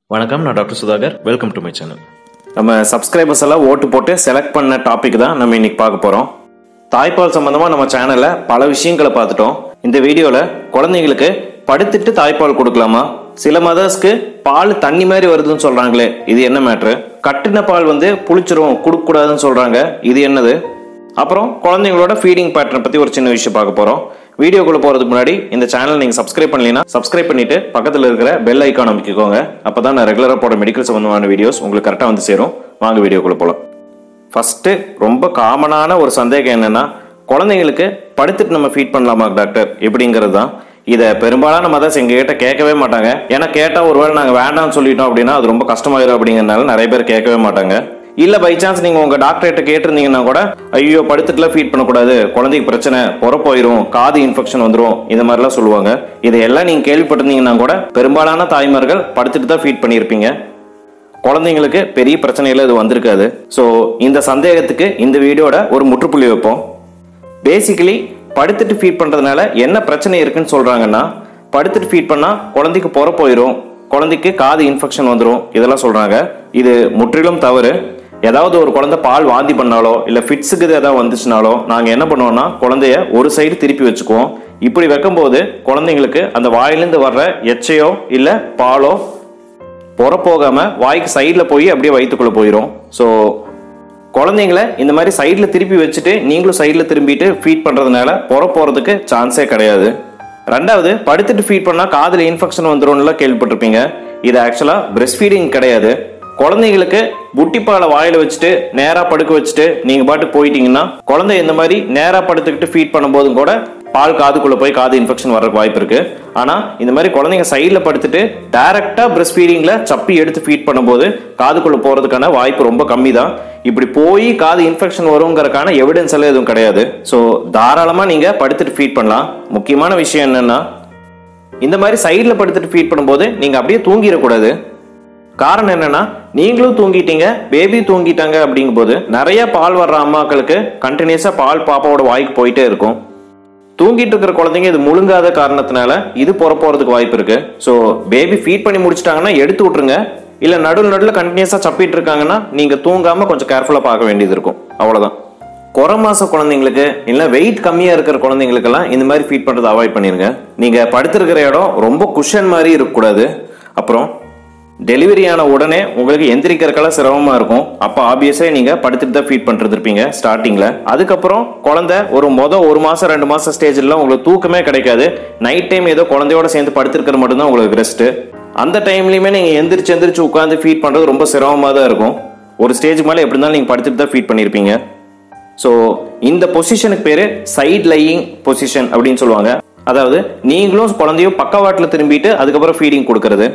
வணக்கம் நான் doctor Sudhakar welcome to my channel நம்ம சப்ஸ்கிரைபர்ஸ் எல்லாம் ஓட்டு போட்டு செலக்ட் பண்ண டாபிக் தான் நம்ம இன்னைக்கு பார்க்க போறோம் தாய்ப்பால் சம்பந்தமா நம்ம சேனல்ல பல விஷயங்களை பார்த்துட்டோம் இந்த வீடியோல குழந்தைங்களுக்கு படுத்துட்டு தாய்ப்பால் கொடுக்கலாமா சில மதர்ஸ்க்கு பால் தண்ணி மாதிரி வருதுன்னு சொல்றாங்களே இது என்ன மேட்ரு கட்டின பால் வந்து புளிச்சிரும் கொடுக்க கூடாதுன்னு சொல்றாங்க இது என்னது அப்புறம் குழந்தைங்களோட ஃபீடிங் பேட்டர்ன் பத்தி ஒரு சின்ன விஷயம் பார்க்க போறோம் வீடியோக்குள்ள போறதுக்கு முன்னாடி இந்த சேனல் நீங்க சப்ஸ்கிரைப் பண்ணலைன்னா சப்ஸ்கிரைப் பண்ணிட்டு பக்கத்துல இருக்கிற பெல் ஐக்கான் அமைக்கிக்கோங்க அப்பதான் நான் ரெகுலரா போட மெடிக்கல் சம்பந்தமான வீடியோஸ் உங்களுக்கு கரெக்டா வந்து சேரும் வாங்க வீடியோக்குள்ள போலாம் ஃபர்ஸ்ட் ரொம்ப காமனான ஒரு சந்தேகம் என்னன்னா குழந்தைங்களுக்கு படுத்துட்டு நம்ம ஃபீட் பண்ணலாமா டாக்டர் எப்படிங்கிறது தான் இதை பெரும்பாலான மதர்ஸ் எங்ககிட்ட கேட்கவே மாட்டாங்க ஏன்னா கேட்டால் ஒருவேளை நாங்கள் வேண்டாம்னு சொல்லிட்டோம் அப்படின்னா அது ரொம்ப கஷ்டமாயிரும் அப்படிங்கிறதுனால நிறைய பேர் கேட்கவே மாட்டாங்க இல்ல பை சான்ஸ் நீங்க உங்க டாக்டர்கிட்ட கேட்டிருந்தீங்கன்னா கூட ஐயோ படுத்துட்டுலாம் ஃபீட் பண்ணக்கூடாது குழந்தைக்கு பிரச்சனை புற போயிரும் காது இன்ஃபெக்ஷன் வந்துரும் இந்த மாதிரிலாம் சொல்லுவாங்க இதையெல்லாம் நீங்க கேள்விப்பட்டிருந்தீங்கன்னா கூட பெரும்பாலான தாய்மார்கள் படுத்துட்டு தான் ஃபீட் பண்ணியிருப்பீங்க குழந்தைங்களுக்கு பெரிய பிரச்சனையில இது வந்திருக்காது ஸோ இந்த சந்தேகத்துக்கு இந்த வீடியோட ஒரு முற்றுப்புள்ளி வைப்போம் பேசிக்கலி படுத்துட்டு ஃபீட் பண்றதுனால என்ன பிரச்சனை இருக்குன்னு சொல்றாங்கன்னா படுத்துட்டு ஃபீட் பண்ணா குழந்தைக்கு புற போயிடும் குழந்தைக்கு காது இன்ஃபெக்ஷன் வந்துடும் இதெல்லாம் சொல்றாங்க இது முற்றிலும் தவறு ஏதாவது ஒரு குழந்தை பால் வாந்தி பண்ணாலோ இல்ல ஃபிட்ஸுக்கு ஏதாவது வந்துச்சுனாலோ நாங்க என்ன பண்ணுவோம்னா குழந்தைய ஒரு சைடு திருப்பி வச்சுக்குவோம் இப்படி வைக்கும்போது குழந்தைங்களுக்கு அந்த வாயிலிருந்து வர்ற எச்சையோ இல்ல பாலோ புற போகாம வாய்க்கு சைடில் போய் அப்படியே வயிற்றுக்குள்ள போயிடும் ஸோ குழந்தைங்கள இந்த மாதிரி சைடில் திருப்பி வச்சுட்டு நீங்களும் சைடில் திரும்பிட்டு ஃபீட் பண்ணுறதுனால புற போகிறதுக்கு சான்ஸே கிடையாது ரெண்டாவது படுத்துட்டு ஃபீட் பண்ணால் காதில் இன்ஃபெக்ஷன் வந்துரும்லாம் கேள்விப்பட்டிருப்பீங்க இது ஆக்சுவலாக பிரஸ்ட் ஃபீடிங் கிடையாது குழந்தைங்களுக்கு புட்டிப்பாலை வாயில வச்சுட்டு நேரா படுக்க வச்சுட்டு நீங்க பாட்டு போயிட்டீங்கன்னா குழந்தை இந்த மாதிரி நேரா படுத்துக்கிட்டு ஃபீட் பண்ணும்போதும் கூட பால் காதுக்குள்ள போய் காது இன்ஃபெக்ஷன் வர்றதுக்கு வாய்ப்பு இருக்கு ஆனா இந்த மாதிரி குழந்தைங்க சைடில் படுத்துட்டு டைரக்டா பிரஸ்ட் ஃபீடிங்ல சப்பி எடுத்து ஃபீட் பண்ணும்போது காதுக்குள்ள போறதுக்கான வாய்ப்பு ரொம்ப கம்மி தான் இப்படி போய் காது இன்ஃபெக்ஷன் வருங்கிறதுக்கான எவிடன்ஸ் எல்லாம் எதுவும் கிடையாது ஸோ தாராளமா நீங்க படுத்துட்டு ஃபீட் பண்ணலாம் முக்கியமான விஷயம் என்னன்னா இந்த மாதிரி சைடில் படுத்துட்டு ஃபீட் பண்ணும்போது நீங்க அப்படியே தூங்கிடக்கூடாது காரணம் என்னன்னா நீங்களும் தூங்கிட்டீங்க பேபி தூங்கிட்டாங்க அப்படிங்கும்போது நிறைய பால் வர்ற அம்மாக்களுக்கு கண்டினியூஸா பால் பாப்பாவோட வாய்க்கு போயிட்டே இருக்கும் தூங்கிட்டு இருக்கிற குழந்தைங்க இது முழுங்காத காரணத்தினால இது புற போறதுக்கு வாய்ப்பு இருக்கு ஸோ பேபி ஃபீட் பண்ணி முடிச்சிட்டாங்கன்னா எடுத்து விட்டுருங்க இல்ல நடுவில் நடுவில் கண்டினியூஸா சப்பிட்டு இருக்காங்கன்னா நீங்க தூங்காம கொஞ்சம் கேர்ஃபுல்லா பார்க்க வேண்டியது இருக்கும் அவ்வளவுதான் குறை மாச குழந்தைங்களுக்கு இல்ல வெயிட் கம்மியா இருக்கிற குழந்தைங்களுக்கெல்லாம் இந்த மாதிரி ஃபீட் பண்றதை அவாய்ட் பண்ணிருங்க நீங்க படுத்திருக்கிற இடம் ரொம்ப குஷன் மாதிரி இருக்கக்கூடாது அப்புறம் டெலிவரி ஆன உடனே உங்களுக்கு எந்திரிக்கிறதுக்கெல்லாம் சிரமமா இருக்கும் அப்போ ஆப்வியஸா நீங்க படுத்துட்டு தான் ஃபீட் பண்ணிட்டு இருப்பீங்க ஸ்டார்டிங்ல அதுக்கப்புறம் குழந்தை ஒரு மொதல் ஒரு மாசம் ரெண்டு மாசம் ஸ்டேஜ்ல உங்களுக்கு தூக்கமே கிடைக்காது நைட் டைம் ஏதோ குழந்தையோட சேர்ந்து படுத்திருக்கிறது மட்டும்தான் உங்களுக்கு ரெஸ்ட் அந்த டைம்லயுமே நீங்க எந்திரிச்சு எந்திரிச்சு உட்காந்து ஃபீட் பண்றது ரொம்ப சிரமமா தான் இருக்கும் ஒரு ஸ்டேஜுக்கு மேலே எப்படி இருந்தாலும் நீங்க படுத்துட்டு தான் ஃபீட் பண்ணியிருப்பீங்க ஸோ இந்த பொசிஷனுக்கு பேரு சைட் லையிங் பொசிஷன் அப்படின்னு சொல்லுவாங்க அதாவது நீங்களும் குழந்தையும் பக்கவாட்டில் திரும்பிட்டு அதுக்கப்புறம் ஃபீடிங் கொடுக்கறது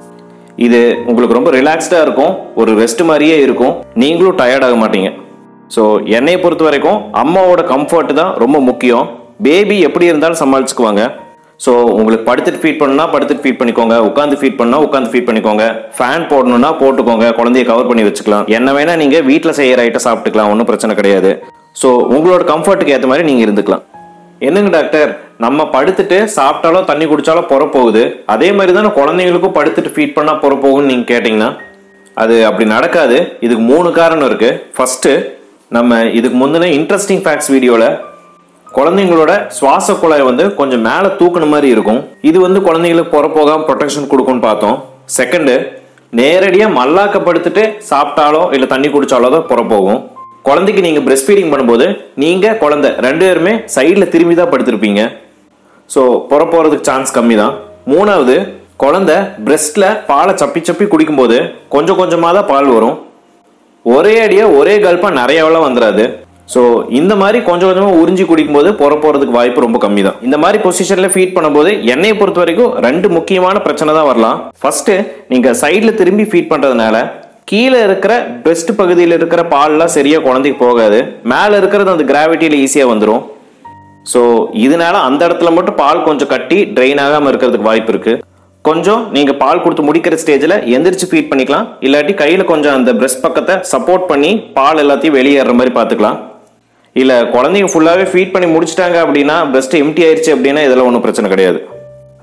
இது உங்களுக்கு ரொம்ப ரிலாக்ஸ்டாக இருக்கும் ஒரு ரெஸ்ட் மாதிரியே இருக்கும் நீங்களும் டயர்ட் ஆக மாட்டீங்க ஸோ என்னையை பொறுத்த வரைக்கும் அம்மாவோட கம்ஃபர்ட் தான் ரொம்ப முக்கியம் பேபி எப்படி இருந்தாலும் சமாளிச்சுக்குவாங்க ஸோ உங்களுக்கு படுத்துட்டு ஃபீட் பண்ணா படுத்துட்டு ஃபீட் பண்ணிக்கோங்க உட்காந்து ஃபீட் பண்ணா உட்காந்து ஃபீட் பண்ணிக்கோங்க ஃபேன் போடணும்னா போட்டுக்கோங்க குழந்தைய கவர் பண்ணி வச்சுக்கலாம் என்ன வேணா நீங்க வீட்டில் செய்யற ஐட்டம் சாப்பிட்டுக்கலாம் ஒன்றும் பிரச்சனை கிடையாது ஸோ உங்களோட கம்ஃபர்ட்டுக்கு ஏற்ற மாதிரி நீங்க இருந்துக்கலாம் என்னங்க டாக்டர் நம்ம படுத்துட்டு சாப்பிட்டாலோ தண்ணி குடிச்சாலோ புற போகுது அதே மாதிரி தானே குழந்தைங்களுக்கும் படுத்துட்டு ஃபீட் பண்ணா புற போகும்னு நீங்க கேட்டீங்கன்னா அது அப்படி நடக்காது இதுக்கு மூணு காரணம் இருக்கு ஃபர்ஸ்ட் நம்ம இதுக்கு முந்தின இன்ட்ரெஸ்டிங் ஃபேக்ட்ஸ் வீடியோல குழந்தைங்களோட சுவாச குழாய் வந்து கொஞ்சம் மேலே தூக்குன மாதிரி இருக்கும் இது வந்து குழந்தைங்களுக்கு புற போகாம ப்ரொடெக்ஷன் கொடுக்கும்னு பார்த்தோம் செகண்டு நேரடியாக மல்லாக்கப்படுத்திட்டு சாப்பிட்டாலோ இல்லை தண்ணி குடிச்சாலோ தான் புற போகும் குழந்தைக்கு நீங்கள் பிரஸ்ட் ஃபீடிங் பண்ணும்போது நீங்கள் குழந்தை ரெண்டு பேருமே சைடில் திரும்பி தான் படுத்திருப்பீங்க ஸோ புற போகிறதுக்கு சான்ஸ் கம்மி தான் மூணாவது குழந்தை பிரஸ்ட்ல பாலை சப்பி சப்பி குடிக்கும்போது கொஞ்சம் கொஞ்சமாக தான் பால் வரும் ஒரே அடியா ஒரே கல்பா நிறையவெல்லாம் வந்துடாது ஸோ இந்த மாதிரி கொஞ்சம் கொஞ்சமாக உறிஞ்சி குடிக்கும்போது புற போகிறதுக்கு வாய்ப்பு ரொம்ப கம்மி தான் இந்த மாதிரி பொசிஷனில் ஃபீட் பண்ணும்போது எண்ணெயை பொறுத்த வரைக்கும் ரெண்டு முக்கியமான பிரச்சனை தான் வரலாம் ஃபர்ஸ்ட் நீங்கள் சைடில் திரும்பி ஃபீட் பண்ணுறதுனால கீழே இருக்கிற பெஸ்ட் பகுதியில் இருக்கிற பால்லாம் சரியாக குழந்தைக்கு போகாது மேலே இருக்கிறது அந்த கிராவிட்டியில் ஈஸியாக வந்துடும் ஸோ இதனால அந்த இடத்துல மட்டும் பால் கொஞ்சம் கட்டி ட்ரெயின் ஆகாமல் இருக்கிறதுக்கு வாய்ப்பு இருக்கு கொஞ்சம் நீங்க பால் கொடுத்து முடிக்கிற ஸ்டேஜ்ல எந்திரிச்சு ஃபீட் பண்ணிக்கலாம் இல்லாட்டி கையில கொஞ்சம் அந்த பிரஸ்ட் பக்கத்தை சப்போர்ட் பண்ணி பால் எல்லாத்தையும் வெளியேற மாதிரி பார்த்துக்கலாம் இல்ல குழந்தைங்க ஃபுல்லாவே ஃபீட் பண்ணி முடிச்சிட்டாங்க அப்படின்னா பிரஸ்ட் எம்டி ஆயிருச்சு அப்படின்னா இதெல்லாம் ஒன்றும் பிரச்சனை கிடையாது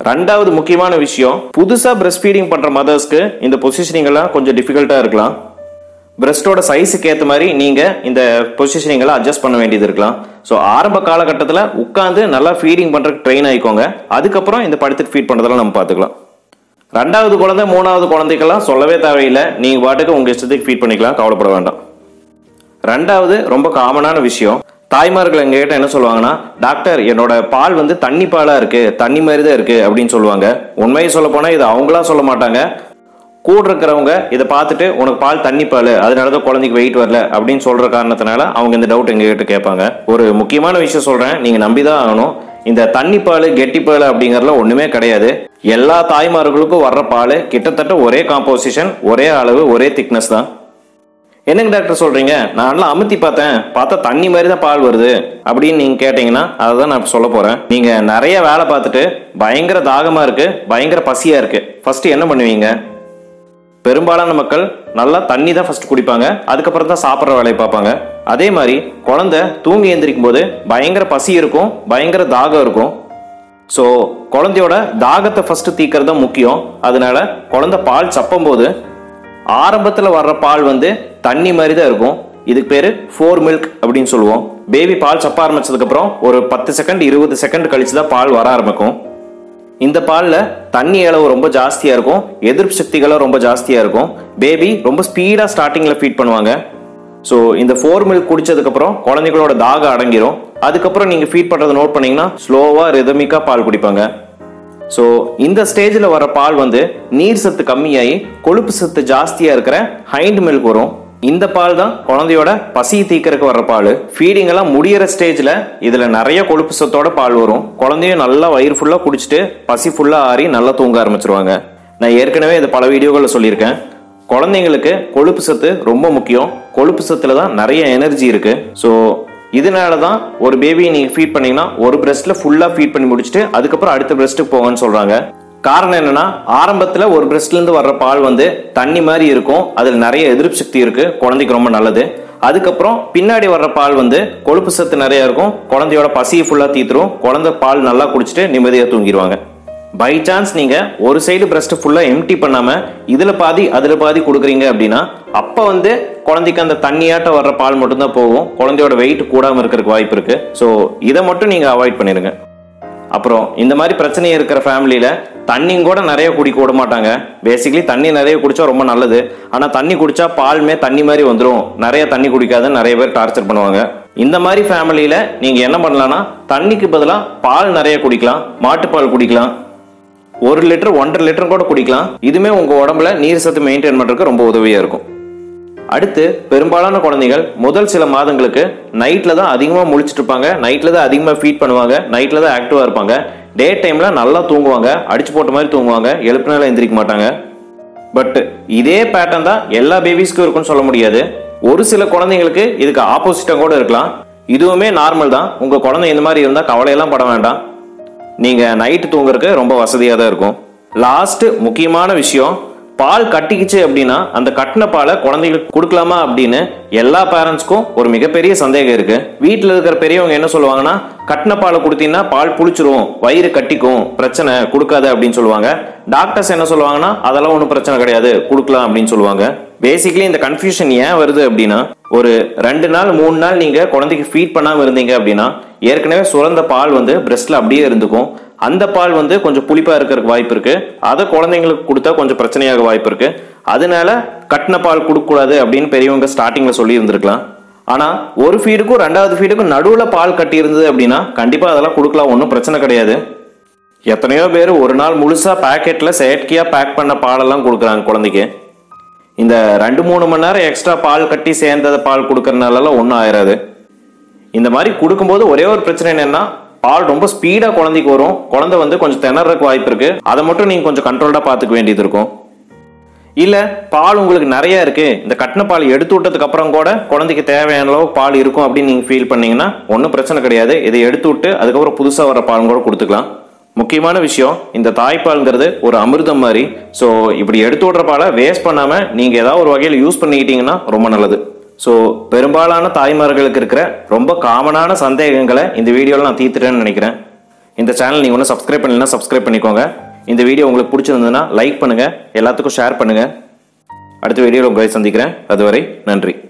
ரெண்டாவது முக்கியமான விஷயம் புதுசா பிரஸ்ட் ஃபீடிங் பண்ற மதர்ஸ்க்கு இந்த பொசிஷனிங் எல்லாம் கொஞ்சம் டிஃபிகல்ட்டா இருக்கலாம் பிரஸ்டோட சைஸுக்கு ஏற்ற மாதிரி நீங்க இந்த பொசிஷனிங் எல்லாம் அட்ஜஸ்ட் பண்ண வேண்டியது இருக்கலாம் ஸோ ஆரம்ப காலகட்டத்தில் உட்காந்து நல்லா ஃபீடிங் பண்றதுக்கு ட்ரெயின் ஆயிக்கோங்க அதுக்கப்புறம் இந்த படுத்துட்டு ஃபீட் பண்றதெல்லாம் நம்ம பார்த்துக்கலாம் ரெண்டாவது குழந்தை மூணாவது குழந்தைக்கெல்லாம் சொல்லவே தேவையில்லை நீங்க பாட்டுக்கு உங்க இஷ்டத்துக்கு ஃபீட் பண்ணிக்கலாம் கவலைப்பட வேண்டாம் ரெண்டாவது ரொம்ப காமனான விஷயம் தாய்மார்கள் எங்ககிட்ட என்ன சொல்லுவாங்கன்னா டாக்டர் என்னோட பால் வந்து தண்ணி பாலா இருக்கு தண்ணி மாதிரி தான் இருக்கு அப்படின்னு சொல்லுவாங்க உண்மையை சொல்ல போனா இது அவங்களா சொல்ல மாட்டாங்க கூட இருக்கிறவங்க இதை பார்த்துட்டு உனக்கு பால் தண்ணி பால் அதனால தான் குழந்தைக்கு வெயிட் வரல அப்படின்னு சொல்ற காரணத்தினால அவங்க இந்த டவுட் எங்ககிட்ட கேட்பாங்க ஒரு முக்கியமான விஷயம் சொல்றேன் நீங்க நம்பிதான் ஆகணும் இந்த தண்ணி பால் கெட்டி பால் அப்படிங்கறதுல ஒண்ணுமே கிடையாது எல்லா தாய்மார்களுக்கும் வர்ற பால் கிட்டத்தட்ட ஒரே காம்போசிஷன் ஒரே அளவு ஒரே திக்னஸ் தான் என்னங்க டாக்டர் சொல்றீங்க நான் நல்லா அமுத்தி பார்த்தேன் பார்த்தா தண்ணி மாதிரி தான் பால் வருது அப்படின்னு நீங்க கேட்டீங்கன்னா அதை தான் நான் இப்ப சொல்ல போறேன் நீங்க நிறைய வேலை பார்த்துட்டு பயங்கர தாகமா இருக்கு பயங்கர பசியா இருக்கு ஃபர்ஸ்ட் என்ன பண்ணுவீங்க பெரும்பாலான மக்கள் நல்லா தண்ணி தான் ஃபர்ஸ்ட் குடிப்பாங்க அதுக்கப்புறம் தான் சாப்பிட்ற வேலையை பார்ப்பாங்க அதே மாதிரி குழந்தை தூங்கி எந்திரிக்கும் போது பயங்கர பசி இருக்கும் பயங்கர தாகம் இருக்கும் ஸோ குழந்தையோட தாகத்தை ஃபர்ஸ்ட் தீக்கிறது தான் முக்கியம் அதனால குழந்தை பால் சப்பும் போது ஆரம்பத்தில் வர்ற பால் வந்து தண்ணி மாதிரி தான் இருக்கும் இதுக்கு பேர் ஃபோர் மில்க் அப்படின்னு சொல்லுவோம் பேபி பால் சப்ப ஆரம்பிச்சதுக்கப்புறம் ஒரு பத்து செகண்ட் இருபது செகண்ட் கழிச்சு தான் பால் வர ஆரம்பிக்கும் இந்த பாலில் தண்ணி அளவு ரொம்ப ஜாஸ்தியாக இருக்கும் எதிர்ப்பு சக்திகளும் ரொம்ப ஜாஸ்தியாக இருக்கும் பேபி ரொம்ப ஸ்பீடாக ஸ்டார்டிங்கில் ஃபீட் பண்ணுவாங்க ஸோ இந்த ஃபோர் மில்க் குடிச்சதுக்கப்புறம் குழந்தைகளோட தாகம் அடங்கிரும் அதுக்கப்புறம் நீங்கள் ஃபீட் பண்ணுறதை நோட் பண்ணீங்கன்னா ஸ்லோவாக ரிதமிக்காக பால் குடிப்பாங்க ஸோ இந்த ஸ்டேஜில் வர பால் வந்து நீர் சத்து கம்மியாகி கொழுப்பு சத்து ஜாஸ்தியாக இருக்கிற ஹைண்ட் மில்க் வரும் இந்த பால் தான் குழந்தையோட பசி தீக்கிறதுக்கு வர்ற பால் ஃபீடிங் எல்லாம் முடியிற ஸ்டேஜில் இதில் நிறைய கொழுப்பு சத்தோட பால் வரும் குழந்தையும் நல்லா வயிறு ஃபுல்லாக குடிச்சிட்டு பசி ஃபுல்லாக ஆறி நல்லா தூங்க ஆரம்பிச்சிருவாங்க நான் ஏற்கனவே இது பல வீடியோகளில் சொல்லியிருக்கேன் குழந்தைங்களுக்கு கொழுப்பு சத்து ரொம்ப முக்கியம் கொழுப்பு சத்துல தான் நிறைய எனர்ஜி இருக்கு ஸோ இதனால தான் ஒரு பேபியை நீங்க ஃபீட் பண்ணீங்கன்னா ஒரு பிரஸ்ட்ல ஃபுல்லா ஃபீட் பண்ணி முடிச்சுட்டு அதுக்கப்புறம் அடுத்த பிரஸ்ட்டுக்கு போங்கன்னு சொல்றாங்க காரணம் என்னன்னா ஆரம்பத்துல ஒரு பிரஸ்ட்ல இருந்து வர்ற பால் வந்து தண்ணி மாதிரி இருக்கும் அதுல நிறைய எதிர்ப்பு சக்தி இருக்கு குழந்தைக்கு ரொம்ப நல்லது அதுக்கப்புறம் பின்னாடி வர்ற பால் வந்து கொழுப்பு சத்து நிறைய இருக்கும் குழந்தையோட பசியை ஃபுல்லா தீத்துரும் குழந்தை பால் நல்லா குடிச்சிட்டு நிம்மதியா தூங்கிடுவாங்க பை சான்ஸ் நீங்க ஒரு சைடு பிரஸ்ட் ஃபுல்லா எம்டி பண்ணாம இதுல பாதி அதுல பாதி கொடுக்குறீங்க அப்படின்னா அப்ப வந்து குழந்தைக்கு அந்த தண்ணியாட்ட வர்ற பால் மட்டும்தான் போகும் குழந்தையோட வெயிட் கூடாம இருக்கிறதுக்கு வாய்ப்பு இருக்கு ஸோ இதை மட்டும் நீங்க அவாய்ட் பண்ணிருங்க அப்புறம் இந்த மாதிரி பிரச்சனை இருக்கிற ஃபேமிலியில தண்ணியும் கூட நிறைய குடிக்க விட மாட்டாங்க பேசிக்கலி தண்ணி நிறைய குடிச்சா ரொம்ப நல்லது ஆனா தண்ணி குடிச்சா பால்மே தண்ணி மாதிரி வந்துடும் நிறைய தண்ணி குடிக்காதுன்னு நிறைய பேர் டார்ச்சர் பண்ணுவாங்க இந்த மாதிரி ஃபேமிலியில நீங்க என்ன பண்ணலாம்னா தண்ணிக்கு பதிலாக பால் நிறைய குடிக்கலாம் மாட்டுப்பால் குடிக்கலாம் ஒரு லிட்டர் ஒன்றரை லிட்டர் கூட குடிக்கலாம் இதுமே உங்க உடம்புல நீர் சத்து மெயின்டைன் பண்றதுக்கு ரொம்ப உதவியா இருக்கும் அடுத்து பெரும்பாலான குழந்தைகள் முதல் சில மாதங்களுக்கு நைட்ல தான் அதிகமா முழிச்சிட்டு இருப்பாங்க நைட்ல தான் அதிகமா ஃபீட் பண்ணுவாங்க நைட்ல தான் ஆக்டிவா இருப்பாங்க டே டைம்ல நல்லா தூங்குவாங்க அடிச்சு போட்ட மாதிரி தூங்குவாங்க எழுப்பினால எந்திரிக்க மாட்டாங்க பட் இதே பேட்டர்ன் தான் எல்லா பேபிஸ்க்கும் இருக்கும்னு சொல்ல முடியாது ஒரு சில குழந்தைங்களுக்கு இதுக்கு ஆப்போசிட்டா கூட இருக்கலாம் இதுவுமே நார்மல் தான் உங்க குழந்தை இந்த மாதிரி இருந்தா கவலையெல்லாம் பட வேண்டாம் நீங்க நைட்டு தூங்குறதுக்கு ரொம்ப வசதியா தான் இருக்கும் லாஸ்ட் முக்கியமான விஷயம் பால் கட்டிக்கிச்சு அப்படின்னா அந்த கட்டின பாலை குழந்தைகளுக்கு கொடுக்கலாமா அப்படின்னு எல்லா பேரண்ட்ஸ்க்கும் ஒரு மிகப்பெரிய சந்தேகம் இருக்கு வீட்டில் இருக்கிற பெரியவங்க என்ன சொல்லுவாங்கன்னா கட்டின பாலை கொடுத்தீங்கன்னா பால் புளிச்சிரும் வயிறு கட்டிக்கும் பிரச்சனை கொடுக்காத அப்படின்னு சொல்லுவாங்க டாக்டர்ஸ் என்ன சொல்லுவாங்கன்னா அதெல்லாம் ஒன்றும் பிரச்சனை கிடையாது கொடுக்கலாம் அப்படின்னு சொல்லுவாங்க பேசிக்கலி இந்த கன்ஃபியூஷன் ஏன் வருது அப்படின்னா ஒரு ரெண்டு நாள் மூணு நாள் நீங்க குழந்தைக்கு ஃபீட் பண்ணாம இருந்தீங்க அப்படின்னா ஏற்கனவே சுரந்த பால் வந்து பிரஸ்ட்ல அப்படியே இருந்துக்கும் அந்த பால் வந்து கொஞ்சம் புளிப்பா இருக்கிறதுக்கு வாய்ப்பு இருக்கு அதை குழந்தைங்களுக்கு கொடுத்தா கொஞ்சம் பிரச்சனையாக வாய்ப்பு இருக்கு அதனால கட்டின பால் கொடுக்கக்கூடாது அப்படின்னு பெரியவங்க ஸ்டார்டிங்ல சொல்லி இருந்திருக்கலாம் ஆனா ஒரு ஃபீடுக்கும் ரெண்டாவது ஃபீடுக்கும் நடுவுல பால் கட்டி இருந்தது அப்படின்னா கண்டிப்பா அதெல்லாம் கொடுக்கலாம் ஒன்றும் பிரச்சனை கிடையாது எத்தனையோ பேர் ஒரு நாள் முழுசா பாக்கெட்ல செயற்கையா பேக் பண்ண பாலெல்லாம் கொடுக்குறாங்க குழந்தைக்கு இந்த ரெண்டு மூணு மணி நேரம் எக்ஸ்ட்ரா பால் கட்டி சேர்ந்தத பால் கொடுக்கறதுனாலலாம் ஒன்றும் ஆயிராது இந்த மாதிரி கொடுக்கும்போது ஒரே ஒரு பிரச்சனை என்னன்னா பால் ரொம்ப ஸ்பீடா குழந்தைக்கு வரும் குழந்தை வந்து கொஞ்சம் திணறதுக்கு வாய்ப்பு இருக்கு அதை மட்டும் நீங்க கொஞ்சம் கண்ட்ரோல்டா பாத்துக்க வேண்டியது இருக்கும் இல்ல பால் உங்களுக்கு நிறைய இருக்கு இந்த கட்டின பால் எடுத்து விட்டதுக்கு அப்புறம் கூட குழந்தைக்கு தேவையான அளவு பால் இருக்கும் அப்படின்னு நீங்க ஃபீல் பண்ணீங்கன்னா ஒன்றும் பிரச்சனை கிடையாது இதை எடுத்து விட்டு அதுக்கப்புறம் புதுசா வர பால் கூட கொடுத்துக்கலாம் முக்கியமான விஷயம் இந்த தாய்ப்பால்ங்கிறது ஒரு அமிர்தம் மாதிரி ஸோ இப்படி எடுத்து விடுற பாலை வேஸ்ட் பண்ணாம நீங்க ஏதாவது ஒரு வகையில் யூஸ் பண்ணிக்கிட்டீங்கன்னா ரொம்ப நல்லது ஸோ பெரும்பாலான தாய்மார்களுக்கு இருக்கிற ரொம்ப காமனான சந்தேகங்களை இந்த வீடியோவில் நான் தீர்த்துட்டேன்னு நினைக்கிறேன் இந்த சேனல் நீங்கள் ஒன்றும் சப்ஸ்கிரைப் பண்ணலைன்னா சப்ஸ்கிரைப் பண்ணிக்கோங்க இந்த வீடியோ உங்களுக்கு பிடிச்சிருந்ததுன்னா லைக் பண்ணுங்கள் எல்லாத்துக்கும் ஷேர் பண்ணுங்கள் அடுத்த வீடியோவில் உங்களை சந்திக்கிறேன் அதுவரை நன்றி